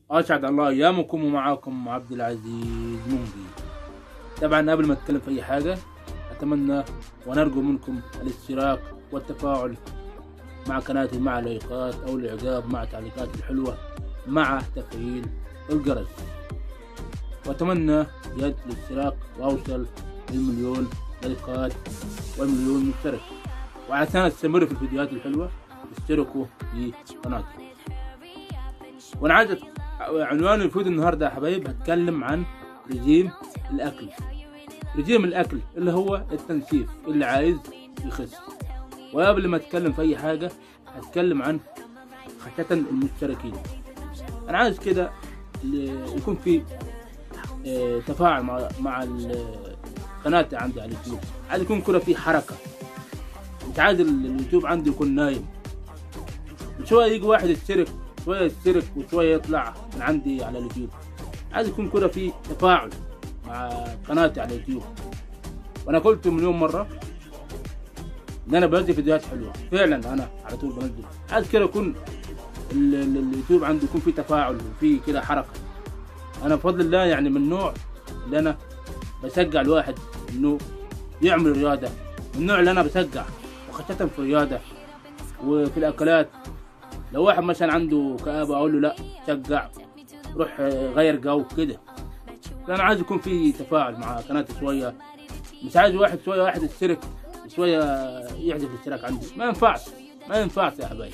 أسعد الله أيامكم ومعاكم عبد العزيز منجي طبعا قبل ما أتكلم في أي حاجة أتمنى ونرجو منكم الاشتراك والتفاعل مع قناتي مع لايكات أو الإعجاب مع تعليقات الحلوة مع تفعيل الجرس وأتمنى زيادة الاشتراك وأوصل للمليون لايكات والمليون مشترك وعشان أستمر في الفيديوهات الحلوة اشتركوا في قناتي وانا عايز أت- عنوان الفيديو النهارده يا حبايب هتكلم عن رجيم الاكل رجيم الاكل اللي هو التنسيف اللي عايز يخس وقبل ما اتكلم في اي حاجه هتكلم عن خاصه المشتركين انا عايز كده ل- يكون في آه، تفاعل مع مع ال- قناتي عندي على اليوتيوب عايز يكون كده في حركه مش عايز ال- اليوتيوب عندي يكون نايم شويه يجي واحد يشترك شويه يشترك وشويه يطلع من عندي على اليوتيوب عايز يكون كده في تفاعل مع قناتي على اليوتيوب وانا قلت مليون مره ان انا بنزل فيديوهات حلوه فعلا انا على طول بنزل عايز كده يكون ال- ال- اليوتيوب عنده يكون في تفاعل وفي كده حركه انا بفضل الله يعني من النوع اللي انا بشجع الواحد انه يعمل رياضه من النوع اللي انا بشجع وخاصه في الرياضه وفي الاكلات لو واحد مثلا عنده كآبة اقول له لا شجع روح آه، غير جو كده انا عايز يكون في تفاعل مع قناتي شويه مش عايز واحد شويه واحد يشترك شويه يحذف الاشتراك عندي ما ينفعش ما ينفعش يا حبايبي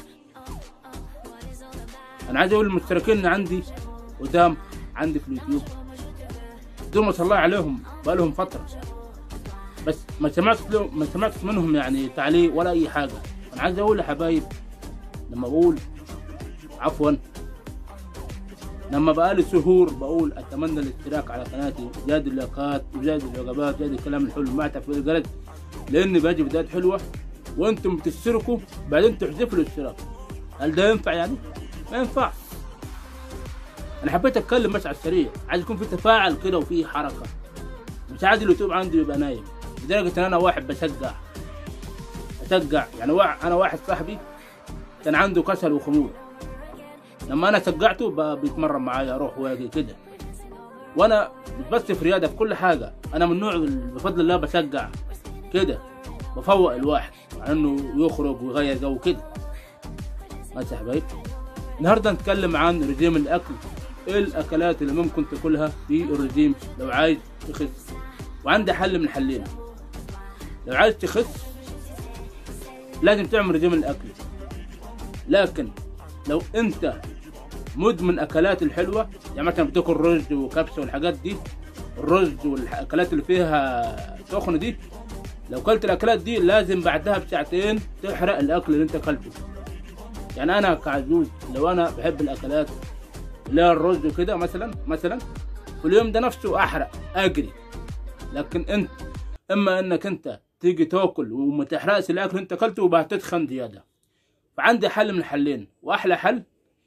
انا عايز اقول المشتركين اللي عندي قدام عندي في اليوتيوب دول ما شاء الله عليهم بقالهم فتره بس ما سمعت لهم ما سمعت منهم يعني تعليق ولا اي حاجه انا عايز اقول يا حبايب لما بقول عفوا لما بقالي شهور بقول اتمنى الاشتراك على قناتي زيادة اللايكات وزيادة الوجبات وزيادة الكلام الحلو مع تفعيل الجرس لان باجي فيديوهات حلوه وانتم بتشتركوا بعدين تحذفوا الاشتراك هل ده ينفع يعني؟ ما ينفعش انا حبيت اتكلم بس على السريع عايز يكون في تفاعل كده وفي حركه مش عايز اليوتيوب عندي يبقى نايم لدرجه ان انا واحد بشجع اشجع يعني واحد انا واحد صاحبي كان عنده كسل وخمول لما انا شجعته بقى بيتمرن معايا اروح واجي كده وانا مش بس في رياضه في كل حاجه انا من نوع بفضل الله بشجع كده بفوق الواحد على انه يخرج ويغير جو كده ماشي يا حبايب النهارده نتكلم عن رجيم الاكل ايه الاكلات اللي ممكن تاكلها في الرجيم لو عايز تخس وعندي حل من حلين لو عايز تخس لازم تعمل رجيم الاكل لكن لو انت مدمن اكلات الحلوه يعني مثلا بتاكل رز وكبسه والحاجات دي الرز والاكلات اللي فيها سخن دي لو كلت الاكلات دي لازم بعدها بساعتين تحرق الاكل اللي انت اكلته يعني انا كعزوز لو انا بحب الاكلات اللي هي الرز وكده مثلا مثلا في اليوم ده نفسه احرق اجري لكن انت اما انك انت تيجي تاكل وما تحرقش الاكل اللي انت اكلته وبهتتخن زياده فعندي حل من الحلين واحلى حل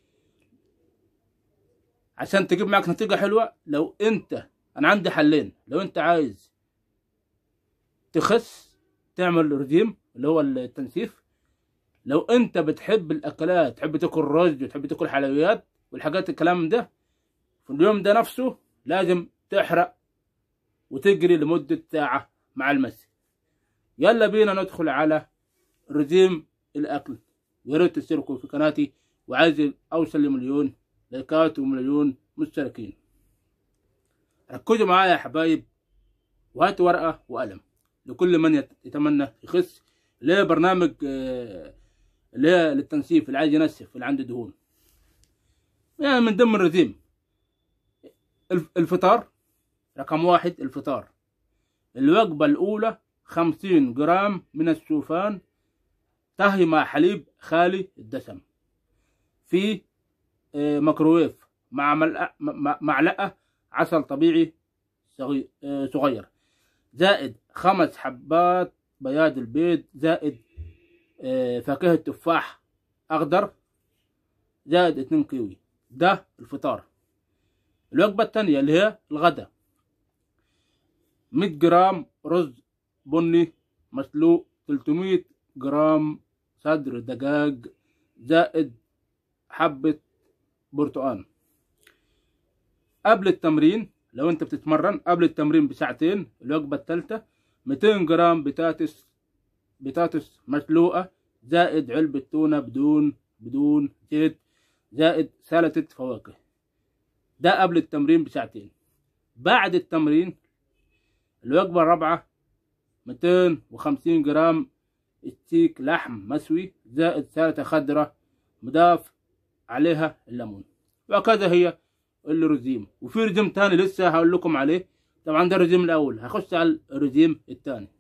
عشان تجيب معك نتيجة حلوة لو انت انا عندي حلين لو انت عايز تخس تعمل رجيم اللي هو التنسيف لو انت بتحب الاكلات تحب تاكل رز وتحب تاكل حلويات والحاجات الكلام ده في اليوم ده نفسه لازم تحرق وتجري لمدة ساعة مع المسي يلا بينا ندخل على رجيم الاكل ويا ريت تشتركوا في قناتي وعايز اوصل لمليون لايكات ومليون مشتركين ركزوا معايا يا حبايب وهاتوا ورقة وقلم لكل من يت- يتمنى يخس اللي هي برنامج آه، اللي هي للتنسيف اللي عايز ينسف اللي عنده دهون يعني من ضمن الرجيم الف- الفطار رقم واحد الفطار الوجبة الأولى خمسين جرام من الشوفان طهي مع حليب خالي الدسم في آه، ميكروويف مع ملقة- مع- معلقة عسل طبيعي صغي- آه، صغير زائد خمس حبات بياض البيض زائد آه، فاكهة تفاح أخضر زائد اتنين كيوي ده الفطار الوجبة التانية اللي هي الغداء مية جرام رز بني مسلوق تلتمية جرام صدر دجاج زائد حبة برتقان قبل التمرين لو انت بتتمرن قبل التمرين بساعتين الوجبة الثالثة 200 جرام بطاطس بطاطس مسلوقة زائد علبة تونة بدون بدون زيت زائد سلطة فواكه ده قبل التمرين بساعتين بعد التمرين الوجبة الرابعة 250 جرام ستيك لحم مسوي زائد سلطة خضراء مضاف عليها الليمون وهكذا هي الرجيم وفي رجيم تاني لسه هقول لكم عليه طبعا ده الرجيم الاول هخش على الرجيم التاني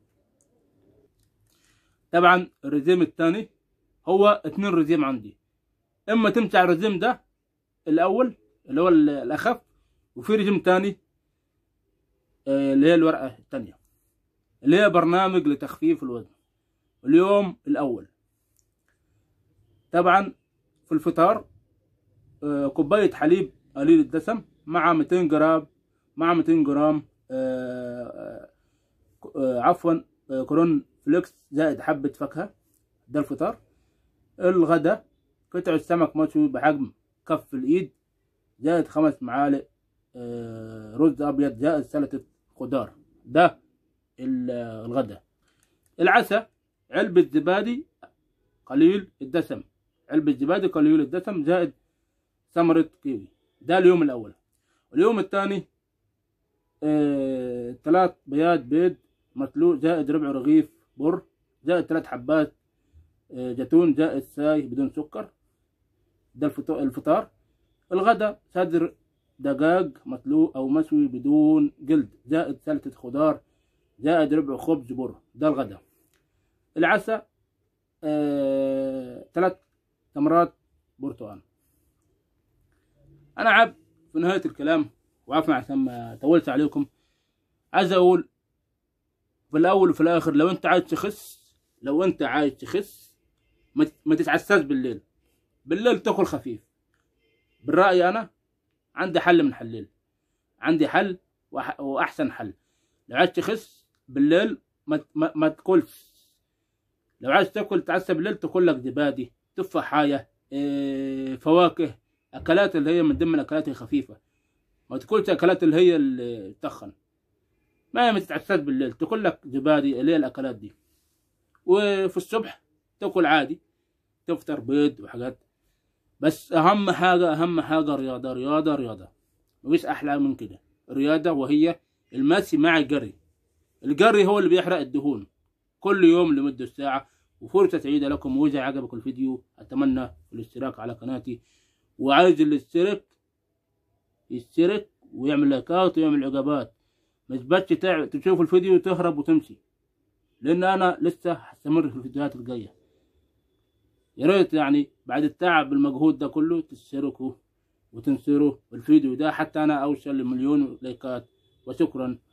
طبعا الرجيم التاني هو اتنين رجيم عندي اما تمشي على الرجيم ده الاول اللي هو ال- الاخف وفي رجيم تاني آه، اللي هي الورقة التانية اللي هي برنامج لتخفيف الوزن اليوم الاول طبعا في الفطار آه، كوباية حليب قليل الدسم مع 200 جرام مع 200 جرام آه، آه، آه، عفوا آه، كورون فليكس زائد حبة فاكهة ده الفطار الغدا قطعة سمك مشوي بحجم كف الإيد زائد خمس معالق آه، رز أبيض زائد سلطة خضار ده ال- الغدا العشاء علبة زبادي قليل الدسم علبة زبادي قليل الدسم زائد ثمرة كيوي ده اليوم الأول اليوم الثاني آه، ثلاث بياض بيض مسلوق زائد ربع رغيف بر زائد ثلاث حبات آه، زيتون زائد شاي بدون سكر ده الفطار, الفطار. الغدا صدر دجاج مسلوق أو مشوي بدون جلد زائد سلطة خضار زائد ربع خبز بر ده الغدا العشاء آه، ثلاث تمرات برتقال انا عاب في نهايه الكلام وعفوا عشان ما طولت عليكم عايز اقول في الاول وفي الاخر لو انت عايز تخس لو انت عايز تخس ما ت- ما تتعساش بالليل بالليل تاكل خفيف بالراي انا عندي حل من حلين عندي حل وأح- واحسن حل لو عايز تخس بالليل ما ت- ما, ما تاكلش لو عايز تاكل تعسى بالليل تاكل لك زبادي تفاحية إيه، فواكه اكلات اللي هي من ضمن الاكلات الخفيفه ما تاكلش اكلات اللي هي اللي تخن ما هي ما تتعساش بالليل تاكل لك زبادي اللي هي الاكلات دي وفي الصبح تاكل عادي تفطر بيض وحاجات بس اهم حاجه اهم حاجه رياضه رياضه رياضه مفيش احلى من كده رياضه وهي المشي مع الجري الجري هو اللي بيحرق الدهون كل يوم لمده ساعه وفرصه سعيده لكم واذا عجبكم الفيديو اتمنى الاشتراك على قناتي وعايز اللي يشترك يشترك ويعمل لايكات ويعمل عقابات مش بس تع- تشوف الفيديو وتهرب وتمشي لان انا لسه هستمر في الفيديوهات الجايه يا ريت يعني بعد التعب المجهود ده كله تشتركوا وتنشروا الفيديو ده حتى انا اوصل لمليون لايكات وشكرا